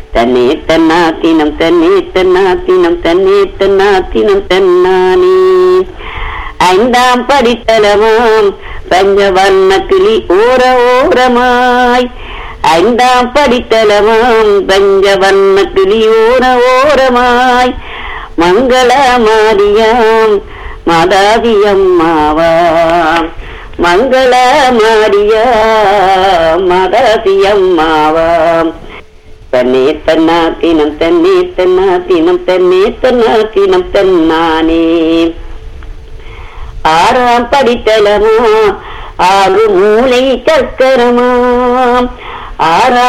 தன்னே தன்னாத்தினம் தன்னே தன்னாத்தினம் தன்னே தன்னாத்தினம் தன்னானே ஐந்தாம் படித்தலமாம் பஞ்சவர்ண கிளி ஓர ஓரமாய் ஐந்தாம் படித்தலமாம் பஞ்சவர்ண கிளி ஓர ஓரமாய் மங்களமாரியாம் மதாதியம்மாவாம் மங்களமாரியா மதாதியம்மாவாம் தன்னே தன்னாத்தினம் தன்னே தன்னாத்தினம் தன்னே தன்னாத்தினம் தன்னானே ஆறாம் படித்தலமா ஆறு மூளை சக்கரமாம் ஆறாம்